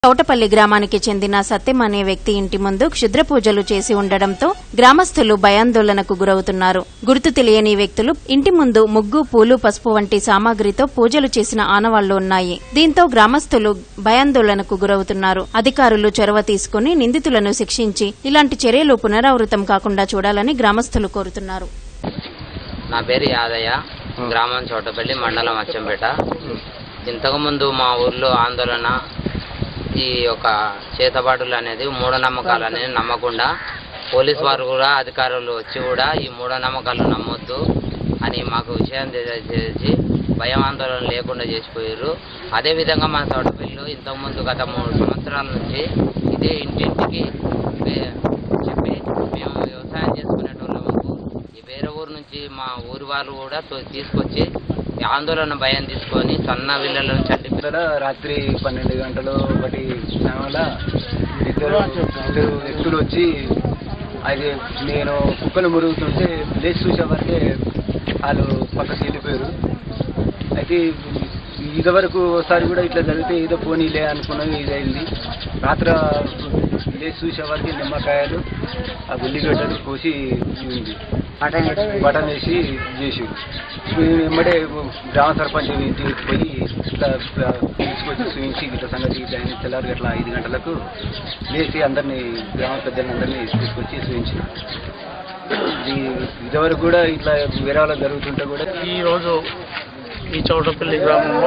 చౌటపల్లి గ్రామానికి చెందిన సత్యం అనే వ్యక్తి ఇంటి ముందు క్షుద్ర పూజలు చేసి ఉండడంతో గ్రామస్తులు భయాందోళనకు గురవుతున్నారు గుర్తు తెలియని వ్యక్తులు ఇంటి ముందు ముగ్గు పూలు పసుపు వంటి సామాగ్రితో పూజలు చేసిన ఆనవాళ్లు ఉన్నాయి దీంతో గ్రామస్తులు భయాందోళనకు గురవుతున్నారు అధికారులు చొరవ తీసుకుని నిందితులను శిక్షించి ఇలాంటి చర్యలు పునరావృతం కాకుండా చూడాలని గ్రామస్తులు కోరుతున్నారు నా పేరు యాదయ్య గ్రామం చోటపల్లి మండలం అచ్చంపేట ఇంతకుముందు మా ఊర్లో ఆందోళన ఈ యొక్క చేతబాటులు అనేది మూఢనమ్మకాలు అనేది నమ్మకుండా పోలీస్ వారు కూడా అధికారులు వచ్చి కూడా ఈ మూఢనమ్మకాలు నమ్మొద్దు అని మాకు విషయం తెలియజేసి భయం ఆందోళన లేకుండా చేసిపోయారు అదేవిధంగా మా చోటపల్లిలో ఇంతకుముందు గత మూడు సంవత్సరాల నుంచి ఇదే ఇంటింటికి వే- చెప్పి మేము వ్యవసాయం చేసుకునేటోళ్ళము ఈ వేరే ఊరు నుంచి మా ఊరి వాళ్ళు కూడా తో- తీసుకొచ్చి ఈ ఆందోళన భయం తీసుకొని సన్న విల్లలను చంటి ఇక్కడ రాత్రి పన్నెండు గంటలు ఒకటి సమయంలో ఇద్దరు ఇద్దరు వ్యక్తులు వచ్చి అది నేను కుక్కలు మురుగుతుంటే లేచి చూసేవరకే వాళ్ళు పక్కకి వెళ్ళిపోయారు అయితే ఇదివరకు ఒకసారి కూడా ఇట్లా జరిగితే ఏదో పోనీలే అనుకున్నాం ఇది అయింది రాత్రి లేచి చూసేవరకు నిమ్మకాయలు ఆ ఉల్లిగడ్డలు కోసి ఉంది బటన్ వేసి చేసి మేము వెంబడే గ్రామ సర్పంచ్ ఇంటికి పోయి ఇట్లా తీసుకొచ్చి చూపించి ఇట్లా సంగతి ఇట్లా అని తెల్లారి అట్లా ఐదు గంటలకు లేచి అందరినీ గ్రామ పెద్దలందరినీ తీసుకొచ్చి చూపించి ఇది ఇదివరకు కూడా ఇట్లా వేరే వాళ్ళకి జరుగుతుంటే కూడా ఈరోజు ఈ చౌటపల్లి గ్రామంలో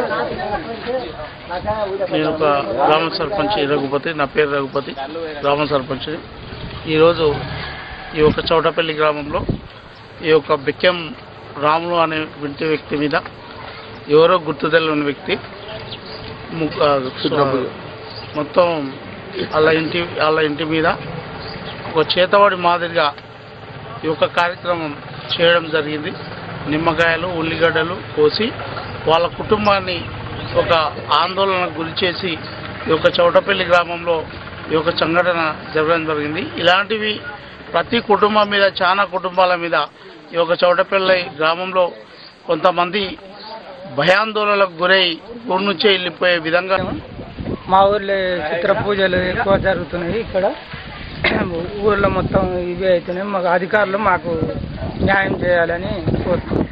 నేను ఒక గ్రామ సర్పంచ్ రఘుపతి నా పేరు రఘుపతి గ్రామ సర్పంచ్ ఈరోజు ఈ యొక్క చౌటపల్లి గ్రామంలో ఈ యొక్క బిక్కెం రాములు అనే ఇంటి వ్యక్తి మీద ఎవరో గుర్తు తెలియని వ్యక్తి ము- ఆ, మొత్తం వాళ్ళ ఇంటి వాళ్ళ ఇంటి మీద ఒక చేతవాడి మాదిరిగా ఈ యొక్క కార్యక్రమం చేయడం జరిగింది నిమ్మకాయలు ఉల్లిగడ్డలు కోసి వాళ్ళ కుటుంబాన్ని ఒక ఆందోళనకు గురి చేసి ఈ యొక్క చౌటపల్లి గ్రామంలో ఈ యొక్క సంఘటన జరగడం జరిగింది ఇలాంటివి ప్రతి కుటుంబం మీద చాలా కుటుంబాల మీద ఈ యొక్క చౌటపల్లి గ్రామంలో కొంతమంది భయాందోళనలకు గురై ఊరి నుంచే వెళ్ళిపోయే విధంగా మా ఊర్లో చిత్ర పూజలు ఎక్కువ జరుగుతున్నాయి ఇక్కడ ఊర్లో మొత్తం ఇవే అవుతున్నాయి మాకు అధికారులు మాకు న్యాయం చేయాలని కోరుతున్నాం